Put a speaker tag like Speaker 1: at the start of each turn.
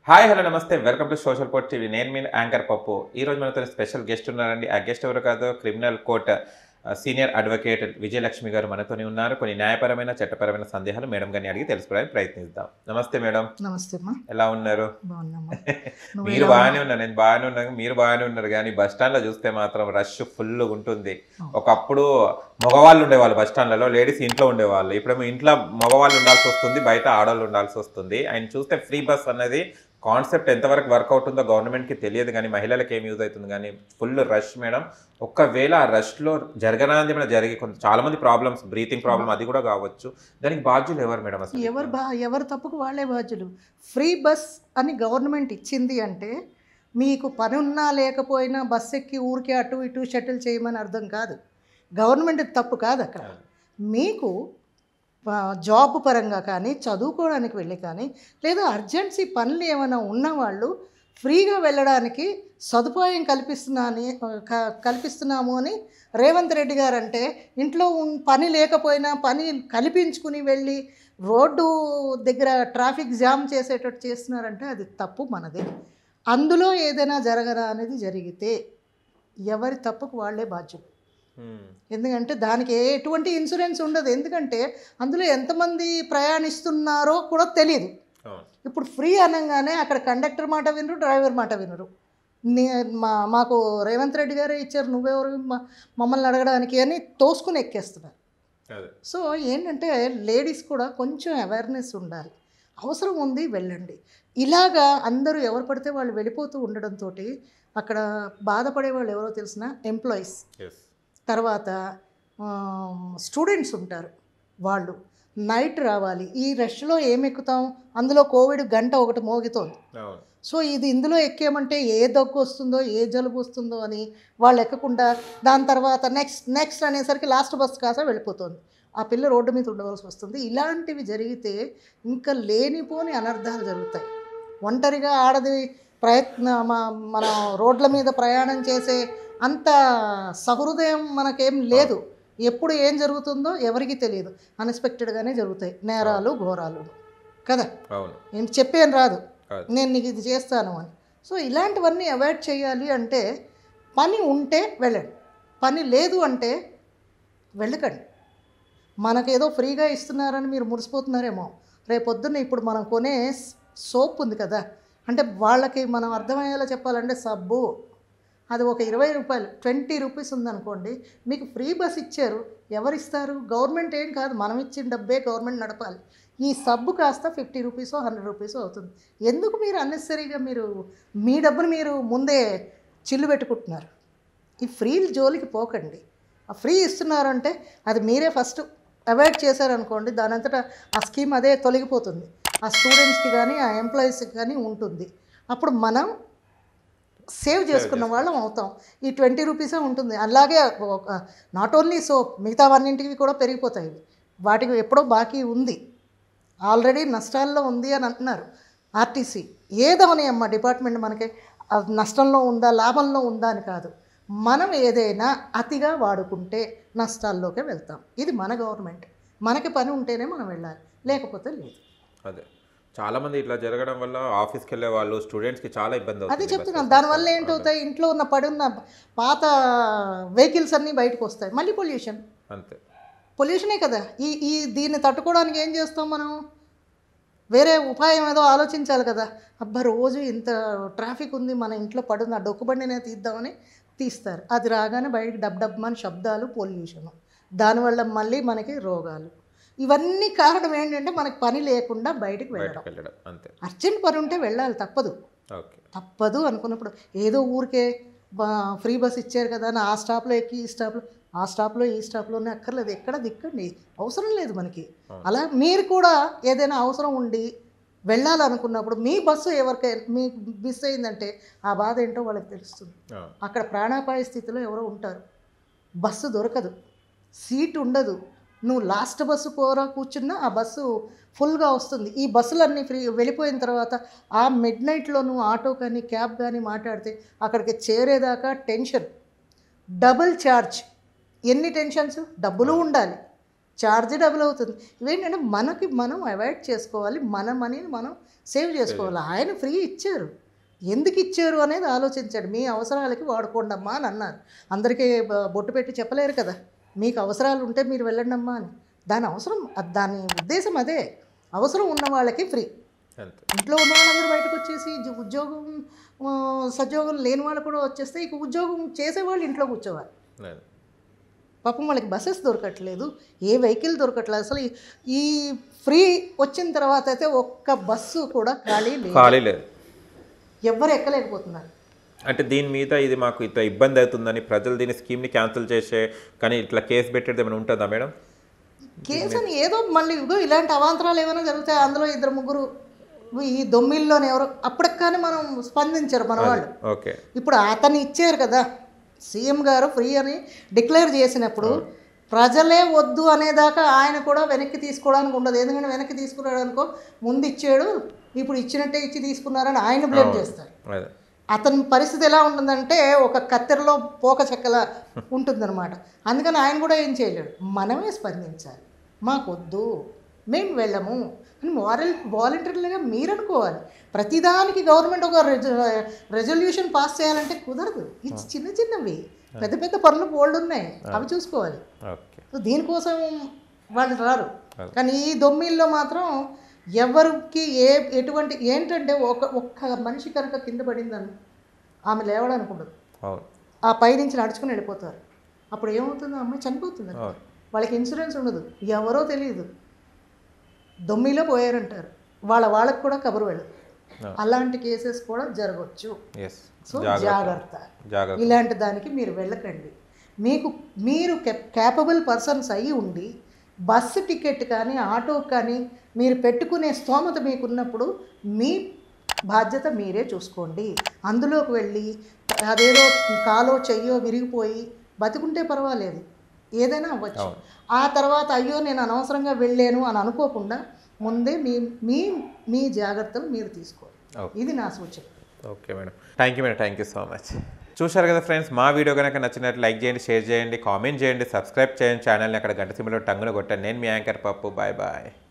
Speaker 1: Hi hello namaste welcome to social court TV నేను మీ anchor పప్పు ఈ రోజు మనతో స్పెషల్ గెస్ట్ ఉన్నారండి ఆ గెస్ట్ ఎవరు కాదు క్రిమినల్ కోర్ట్ ఆ, సీనియర్ అడ్వకేట్ విజయలక్ష్మి గారు మనతోనే ఉన్నారు కొన్ని న్యాయపరమైన చట్టపరమైన సందేహాలు మేడం గారిని అడిగి తెలుసుకోవడానికి ప్రయత్నిద్దాం నమస్తే మేడం
Speaker 2: నమస్తే అమ్మా
Speaker 1: ఎలా ఉన్నారు
Speaker 2: బాగున్నామ్మా నువ్వు
Speaker 1: మీరు
Speaker 2: ఎలా
Speaker 1: బాగానే ఉన్నారు నేను బాగానే ఉన్నాను మీరు బాగానే ఉన్నారు కానీ బస్ స్టాండ్ లో చూస్తే మాత్రం రష్ ఫుల్ ఉంటుంది ఒకప్పుడు మగవాళ్ళు ఉండేవాళ్ళు బస్ స్టాండ్లలో లేడీస్ ఇంట్లో ఉండేవాళ్ళు ఇప్పుడేమో ఇంట్లో మగవాళ్ళు ఉండాల్సి వస్తుంది బయట ఆడవాళ్ళు ఉండాల్సి వస్తుంది ఆయన చూస్తే ఫ్రీ బస్ అనేది కాన్సెప్ట్ ఎంతవరకు వర్క్ అవుతుందో గవర్నమెంట్కి తెలియదు కానీ మహిళలకు ఏం యూజ్ అవుతుంది కానీ ఫుల్ రష్ మేడం ఒక్కవేళ ఆ రష్లో జరగనాది ఏమైనా జరిగి కొంత చాలా మంది ప్రాబ్లమ్స్ బ్రీతింగ్ ప్రాబ్లం అది కూడా కావచ్చు దానికి బాధ్యులు ఎవరు మేడం అసలు
Speaker 2: ఎవరు బా ఎవరు తప్పుకు వాళ్ళే బాధ్యులు ఫ్రీ బస్ అని గవర్నమెంట్ ఇచ్చింది అంటే మీకు పని ఉన్నా లేకపోయినా బస్ ఎక్కి ఊరికే అటు ఇటు షటిల్ చేయమని అర్థం కాదు గవర్నమెంట్ తప్పు కాదు అక్కడ మీకు ఆ, జాబ్ పరంగా కానీ చదువుకోవడానికి వెళ్ళి కానీ లేదా అర్జెన్సీ పనులు ఏమైనా ఉన్నవాళ్ళు ఫ్రీగా వెళ్ళడానికి సదుపాయం కల్పిస్తున్నాని క- కల్పిస్తున్నాము అని రేవంత్ రెడ్డి గారు అంటే ఇంట్లో ఉన్- పని లేకపోయినా పని కల్పించుకుని వెళ్ళి రోడ్డు దగ్గర ట్రాఫిక్ జామ్ చేసేటట్టు చేస్తున్నారంటే అది తప్పు మనదే అందులో ఏదైనా జరగదా అనేది జరిగితే ఎవరి తప్పుకు వాళ్ళే బాధ్యులు
Speaker 1: Hmm.
Speaker 2: ఎందుకంటే దానికి ఎటువంటి ఇన్సూరెన్స్ ఉండదు ఎందుకంటే అందులో ఎంతమంది ప్రయాణిస్తున్నారో కూడా తెలియదు
Speaker 1: అవును.
Speaker 2: ఇప్పుడు ఫ్రీ అనగానే అక్కడ కండక్టర్ మాట వినరు డ్రైవర్ మాట వినరు నే- మా మాకు రేవంత్ రెడ్డి గారే ఇచ్చారు నువ్వెవరు మా- మమ్మల్ని అడగడానికి అని తోసుకుని ఎక్కేస్తున్నారు
Speaker 1: అదే
Speaker 2: సో ఏంటంటే లేడీస్ కూడా కొంచెం అవేర్నెస్ ఉండాలి అవసరం ఉంది వెళ్ళండి ఇలాగా అందరూ ఎవరు పడితే వాళ్ళు వెళ్ళిపోతూ ఉండడంతో అక్కడ బాధపడే వాళ్ళు ఎవరో తెలిసిన ఎంప్లాయీస్
Speaker 1: ఎస్
Speaker 2: తర్వాత స్టూడెంట్స్ ఉంటారు వాళ్ళు నైట్ రావాలి ఈ రష్లో ఏం ఎక్కుతాం అందులో కోవిడ్ గంట ఒకటి మోగుతోంది
Speaker 1: అవును
Speaker 2: సో ఇది ఇందులో ఎక్కామంటే ఏ దగ్గు వస్తుందో ఏ జలుబు వస్తుందో అని వాళ్ళు ఎక్కకుండా దాని తర్వాత నెక్స్ట్ నెక్స్ట్ అనేసరికి లాస్ట్ బస్ కాసా వెళ్ళిపోతుంది ఆ పిల్ల రోడ్డు మీద ఉండవలసి వస్తుంది ఇలాంటివి జరిగితే ఇంకా లేనిపోని అనర్థాలు జరుగుతాయి ఒంటరిగా ఆడది ప్రయత్న మ- మన రోడ్ల మీద ప్రయాణం చేసే అంత సహృదయం మనకేం లేదు ఎప్పుడు ఏం జరుగుతుందో ఎవరికీ తెలియదు అన్ఎక్స్పెక్టెడ్గానే జరుగుతాయి నేరాలు ఘోరాలు కదా
Speaker 1: అవును
Speaker 2: నేను చెప్పేం రాదు
Speaker 1: కాదు.
Speaker 2: నేను నీకు ఇది చేస్తాను అని సో ఇలాంటివన్నీ అవాయిడ్ చేయాలి అంటే పని ఉంటే వెళ్ళండి పని లేదు అంటే వెళ్ళకండి మనకేదో ఫ్రీగా ఇస్తున్నారని మీరు మురిసిపోతున్నారేమో రేపొద్దున్న ఇప్పుడు మనం కొనే సోప్ ఉంది కదా అంటే వాళ్ళకి మనం అర్థమయ్యేలా చెప్పాలంటే సబ్బు అది ఒక ఇరవై రూపాయలు ట్వంటీ రూపీస్ ఉందనుకోండి మీకు ఫ్రీ బస్ ఇచ్చారు ఎవరిస్తారు గవర్నమెంట్ ఏం కాదు మనం ఇచ్చిన డబ్బే గవర్నమెంట్ నడపాలి ఈ సబ్బు కాస్త ఫిఫ్టీ రూపీసో హండ్రెడ్ రూపీసో అవుతుంది ఎందుకు మీరు అన్నెసరీగా మీరు మీ డబ్బును మీరు ముందే చిల్లు పెట్టుకుంటున్నారు ఈ ఫ్రీ జోలికి పోకండి ఆ ఫ్రీ ఇస్తున్నారంటే అది మీరే ఫస్ట్ అవాయిడ్ చేశారనుకోండి దాని అంతటా ఆ స్కీమ్ అదే తొలగిపోతుంది ఆ స్టూడెంట్స్కి కానీ ఆ ఎంప్లాయీస్కి కానీ ఉంటుంది అప్పుడు మనం సేవ్ చేసుకున్న వాళ్ళం అవుతాం ఈ ట్వంటీ రూపీసే ఉంటుంది అలాగే నాట్ ఓన్లీ సోప్ మిగతా అన్నింటికి కూడా పెరిగిపోతాయి ఇవి. వాటికి ఎప్పుడో బాకీ ఉంది ఆల్రెడీ నష్టాల్లో ఉంది అని అంటున్నారు ఆర్టీసీ ఏదవని అమ్మ డిపార్ట్మెంట్ మనకి అది నష్టంలో ఉందా లాభంలో ఉందా అని కాదు మనం ఏదైనా అతిగా వాడుకుంటే నష్టాల్లోకే వెళ్తాం ఇది మన గవర్నమెంట్ మనకి పని ఉంటేనే మనం వెళ్ళాలి లేకపోతే లేదు
Speaker 1: అదే చాలా మంది ఇట్లా జరగడం వల్ల ఆఫీస్కి వెళ్ళే వాళ్ళు స్టూడెంట్స్ కి చాలా ఇబ్బంది
Speaker 2: అదే
Speaker 1: అవుతుంది
Speaker 2: చెప్తున్నాను దానివల్ల ఏంటవుతాయి ఇంట్లో ఉన్న పడి ఉన్న పాత వెహికల్స్ అన్నీ బయటకు వస్తాయి మళ్ళీ పొల్యూషన్
Speaker 1: అంతే
Speaker 2: పొల్యూషనే కదా ఈ ఈ దీన్ని తట్టుకోవడానికి ఏం చేస్తాం మనం వేరే ఉపాయం ఏదో ఆలోచించాలి కదా అబ్బా రోజు ఇంత ట్రాఫిక్ ఉంది మన ఇంట్లో పడుంది ఆ డొక్కుబండినే తీద్దామని తీస్తారు అది రాగానే బయటికి డబ్ డబ్ మన శబ్దాలు పొల్యూషను దానివల్ల మళ్ళీ మనకి రోగాలు ఇవన్నీ కారణం ఏంటంటే మనకి పని లేకుండా బయటికి వెళ్ళడం
Speaker 1: బయటకు వెళ్ళడం అంతే
Speaker 2: అర్జెంట్ పని ఉంటే వెళ్ళాలి తప్పదు
Speaker 1: ఓకే
Speaker 2: తప్పదు అనుకున్నప్పుడు ఏదో ఊరికే బా- ఫ్రీ బస్ ఇచ్చారు కదా అని ఆ స్టాప్లో ఎక్కి ఈ స్టాప్లో ఆ స్టాప్లో ఈ స్టాప్లోనే అక్కర్లేదు ఎక్కడ దిక్కండి అవసరం లేదు మనకి అలా మీరు కూడా ఏదైనా అవసరం ఉండి వెళ్ళాలనుకున్నప్పుడు మీ బస్సు ఎవరికైనా మీకు మిస్ అయిందంటే ఆ బాధ ఏంటో వాళ్ళకి తెలుస్తుంది
Speaker 1: ఆ,
Speaker 2: అక్కడ ప్రాణాపాయ స్థితిలో ఎవరో ఉంటారు బస్సు దొరకదు సీట్ ఉండదు నువ్వు లాస్ట్ బస్సు కోర కూర్చున్నా ఆ బస్సు ఫుల్గా వస్తుంది ఈ బస్సులన్నీ ఫ్రీ వెళ్ళిపోయిన తర్వాత ఆ మిడ్ నైట్లో నువ్వు ఆటో కానీ క్యాబ్ కానీ మాట్లాడితే అక్కడికి చేరేదాకా టెన్షన్ డబుల్ ఛార్జ్ ఎన్ని టెన్షన్స్ డబ్బులు ఉండాలి ఛార్జ్ డబుల్ అవుతుంది ఇవేంటంటే మనకి మనం అవాయిడ్ చేసుకోవాలి మన మనీని మనం సేవ్ చేసుకోవాలి ఆయన ఫ్రీ ఇచ్చారు ఎందుకు ఇచ్చారు అనేది ఆలోచించండి మీ అవసరాలకి వాడుకోండి అమ్మా అని అన్నారు అందరికీ బ- బొట్టు పెట్టి చెప్పలేరు కదా మీకు అవసరాలు ఉంటే మీరు వెళ్ళండి అమ్మా అని దాని అవసరం అ- దాని ఉద్దేశం అదే అవసరం ఉన్న వాళ్ళకి ఫ్రీ
Speaker 1: అంతే
Speaker 2: ఇంట్లో ఉన్న వాళ్ళందరూ బయటకు వచ్చేసి జు- ఉద్యోగం ఆ, సద్యోగం లేని వాళ్ళు కూడా వచ్చేస్తే ఇక ఉద్యోగం చేసేవాళ్ళు ఇంట్లో కూర్చోవాలి
Speaker 1: అదే.
Speaker 2: పాపం వాళ్ళకి బస్సెస్ దొరకట్లేదు ఏ వెహికల్ దొరకట్లేదు అసలు ఈ- ఈ ఫ్రీ వచ్చిన తర్వాత అయితే ఒక్క బస్సు కూడా ఖాళీ లేదు
Speaker 1: ఖాళీ లేదు
Speaker 2: ఎవ్వరు ఎక్కలేకపోతున్నారు
Speaker 1: అంటే దీని మీద ఇది మాకు ఇంత ఇబ్బంది అవుతుందని ప్రజలు దీని స్కీమ్ని క్యాన్సిల్ చేసే కానీ ఇట్లా కేసు పెట్టేది ఏమైనా ఉంటుందా మేడం
Speaker 2: కేసు అని ఏదో మళ్ళీ ఇదిగో ఇలాంటి అవాంతరాలు ఏమైనా జరుగుతాయి అందులో ఇద్దరు ముగ్గురు ఈ దొమ్మిల్లోనే ఎవరో అప్పటికి కానీ మనం స్పందించారు మన వాళ్ళు
Speaker 1: ఓకే
Speaker 2: ఇప్పుడు అతను ఇచ్చారు కదా సీఎం గారు ఫ్రీ అని డిక్లేర్ చేసినప్పుడు ప్రజలే వద్దు అనేదాకా ఆయన కూడా వెనక్కి తీసుకోవడానికి ఉండదు ఎందుకంటే వెనక్కి తీసుకున్నాడు అనుకో ముందు ఇచ్చాడు ఇప్పుడు ఇచ్చినట్టే ఇచ్చి తీసుకున్నారని ఆయన బ్లేమ్ చేస్తారు
Speaker 1: అదే
Speaker 2: అతని పరిస్థితి ఎలా ఉంటుందంటే ఒక కత్తెరలో పోక చెక్కల ఉంటుందన్నమాట అందుకని ఆయన కూడా ఏం చేయలేడు మనమే స్పందించాలి మాకొద్దు మేము వెళ్ళము అని వారల్ వాలంటీర్లుగా మీరు అనుకోవాలి ప్రతిదానికి గవర్నమెంట్ ఒక రెజల్యూషన్ పాస్ చేయాలంటే కుదరదు ఇది చిన్న చిన్నవి పెద్ద పెద్ద పనులు బోల్డ్ ఉన్నాయి అవి చూసుకోవాలి
Speaker 1: ఓకే
Speaker 2: సో దీనికోసం వాళ్ళు రారు కానీ ఈ దొమ్మిల్లో మాత్రం ఎవరికి ఏ ఎటువంటి ఏంటంటే ఒక ఒక్క మనిషి కనుక కింద పడిందని ఆమె లేవడానికి ఉండదు
Speaker 1: అవును
Speaker 2: ఆ పైనుంచి నడుచుకుని వెళ్ళిపోతారు అప్పుడు ఏమవుతుందో అమ్మాయి చనిపోతుంది
Speaker 1: అవును
Speaker 2: వాళ్ళకి ఇన్సూరెన్స్ ఉండదు ఎవరో తెలియదు దొమ్మిలో పోయారంటారు వాళ్ళ వాళ్ళకి కూడా కబురు వెళ్ళదు అలాంటి కేసెస్ కూడా జరగవచ్చు
Speaker 1: ఎస్
Speaker 2: సో జాగ్రత్త
Speaker 1: జాగ్రత్త
Speaker 2: ఇలాంటి దానికి మీరు వెళ్ళకండి మీకు మీరు క్యాపబుల్ పర్సన్స్ అయి ఉండి బస్సు టికెట్ కానీ ఆటో కానీ మీరు పెట్టుకునే స్తోమత మీకున్నప్పుడు మీ బాధ్యత మీరే చూసుకోండి అందులోకి వెళ్ళి అదేదో కాలో చెయ్యో విరిగిపోయి బతికుంటే పర్వాలేదు ఏదైనా అవ్వచ్చు ఆ తర్వాత అయ్యో నేను అనవసరంగా వెళ్ళాను అని అనుకోకుండా ముందే మీ మీ మీ జాగ్రత్తలు మీరు తీసుకోండి
Speaker 1: Okay.
Speaker 2: ఇది నా సూచన
Speaker 1: okay madam thank you madam thank you so much చూశారు కదా ఫ్రెండ్స్ మా వీడియో కనుక నచ్చినట్లు లైక్ చేయండి షేర్ చేయండి కామెంట్ చేయండి సబ్స్క్రైబ్ చేయండి ఛానల్ని అక్కడ గంట సిమ్లో టంగున కొట్టండి నేను మీ యాంకర్ పప్పు బాయ్ బాయ్